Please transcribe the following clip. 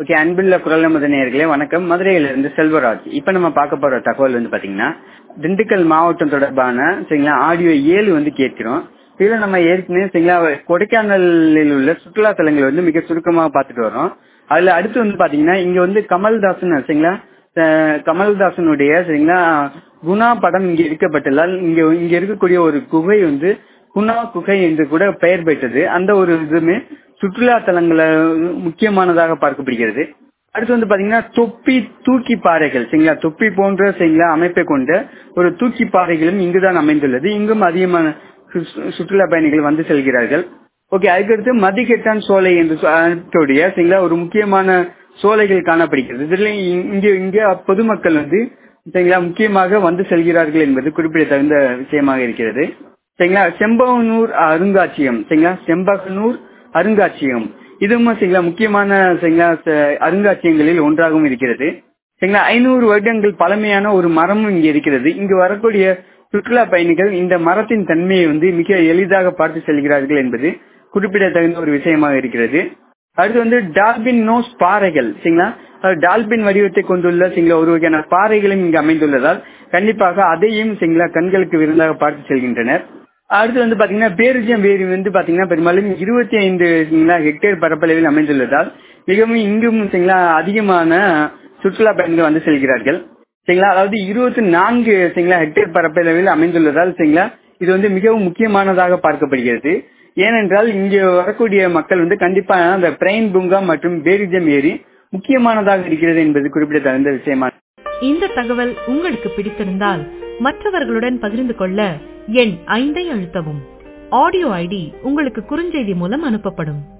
okay அன்புள்ள குரல் நமது நேயர்களே வணக்கம் மதுரையிலிருந்து செல்வராஜ் இப்ப நம்ம பார்க்க போற தகவல் வந்து பாத்தீங்கன்னா திண்டுக்கல் மாவட்டம் தொடர்பான சரிங்களா ஆடியோ ஏழு வந்து கேட்கிறோம் இதுல நம்ம ஏற்கனவே சரிங்களா கொடைக்கானலில் உள்ள சுற்றுலா தலங்கள் வந்து மிக சுருக்கமாக பார்த்துட்டு வரோம் அதுல அடுத்து வந்து பாத்தீங்கன்னா இங்க வந்து கமல்தாசன் சரிங்களா அஹ் கமல்தாசனுடைய சரிங்களா குணா படம் இங்க இருக்கப்பட்டதால் இங்க இங்க இருக்கக்கூடிய ஒரு குகை வந்து குணா குகை என்று கூட பெயர் பெற்றது அந்த ஒரு இதுமே சுற்றுலா தலங்கள முக்கியமானதாக பார்க்கப்படுகிறது அடுத்து வந்து பாத்தீங்கன்னா தொப்பி தூக்கி பாறைகள் சரிங்களா தொப்பி போன்ற சரிங்களா அமைப்பை கொண்ட ஒரு தூக்கி பாறைகளும் இங்குதான் அமைந்துள்ளது இங்கும் அதிகமான சு- சுற்றுலா பயணிகள் வந்து செல்கிறார்கள் ஓகே அதுக்கடுத்து மதிக்கெட்டான் சோலை என்று சொல்லக்கூடிய சரிங்களா ஒரு முக்கியமான சோலைகள் காணப்படுகிறது இதுல இ- இங்க இங்க பொதுமக்கள் வந்து சரிங்களா முக்கியமாக வந்து செல்கிறார்கள் என்பது குறிப்பிடத்தகுந்த விஷயமாக இருக்கிறது சரிங்களா செம்பகனூர் அருங்காட்சியகம் சரிங்களா செம்பகனூர் அருங்காட்சியகம் இதுவும் சரிங்களா முக்கியமான சரிங்களா ச- அருங்காட்சியகங்களில் ஒன்றாகவும் இருக்கிறது சரிங்களா ஐநூறு வருடங்கள் பழமையான ஒரு மரமும் இங்க இருக்கிறது இங்கு வரக்கூடிய சுற்றுலா பயணிகள் இந்த மரத்தின் தன்மையை வந்து மிக எளிதாக பார்த்து செல்கிறார்கள் என்பது குறிப்பிடத்தகுந்த ஒரு விஷயமாக இருக்கிறது அடுத்து வந்து டால்பின் நோஸ் பாறைகள் சரிங்களா அதாவது டால்பின் வடிவத்தை கொண்டுள்ள சரிங்களா ஒரு வகையான பாறைகளும் இங்கு அமைந்துள்ளதால் கண்டிப்பாக அதையும் சரிங்களா கண்களுக்கு விருந்தாக பார்த்து செல்கின்றனர் அடுத்து வந்து பாத்தீங்கன்னா பேரிஜம் வேரி வந்து பாத்தீங்கன்னா பெரும்பாலும் இருபத்தி ஐந்து ஹெக்டேர் பரப்பளவில் அமைந்துள்ளதால் மிகவும் இங்கும் சரிங்களா அதிகமான சுற்றுலா பயணிகள் வந்து செல்கிறார்கள் சரிங்களா அதாவது இருபத்தி நான்கு சரிங்களா ஹெக்டேர் பரப்பளவில் அமைந்துள்ளதால் சரிங்களா இது வந்து மிகவும் முக்கியமானதாக பார்க்கப்படுகிறது ஏனென்றால் இங்கு வரக்கூடிய மக்கள் வந்து கண்டிப்பா அந்த பிரெயின் பூங்கா மற்றும் பேரிஜம் ஏரி முக்கியமானதாக இருக்கிறது என்பது குறிப்பிடத்தகுந்த விஷயமா இந்த தகவல் உங்களுக்கு பிடித்திருந்தால் மற்றவர்களுடன் பகிர்ந்து கொள்ள எண் ஐந்தை அழுத்தவும் ஆடியோ ஐடி உங்களுக்கு குறுஞ்செய்தி மூலம் அனுப்பப்படும்